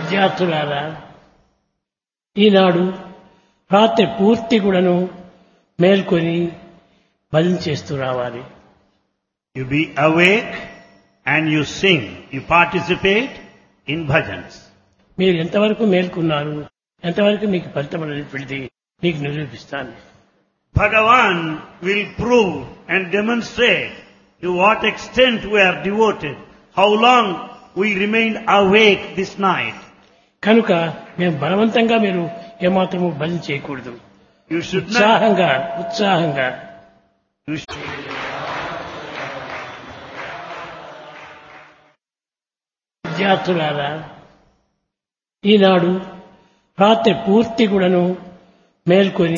విద్యార్థులారా ఈనాడు రాత్రి పూర్తి కూడాను మేల్కొని భజన చేస్తూ రావాలి You be awake and you sing. You participate in bhajans. మీరు ఎంతవరకు మేల్కొన్నారు ఎంతవరకు మీకు ఫలితం అనేటువంటిది మీకు నిరూపిస్తాను Bhagavan will prove and demonstrate to what extent we are devoted, how long we remained awake this night. కనుక మేము బలవంతంగా మీరు ఏమాత్రము భజన చేయకూడదు You should not, ఉత్సాహంగా ఉత్సాహంగా you should, విద్యార్థులారా ఈనాడు రాత్రి పూర్తి కూడాను మేల్కొని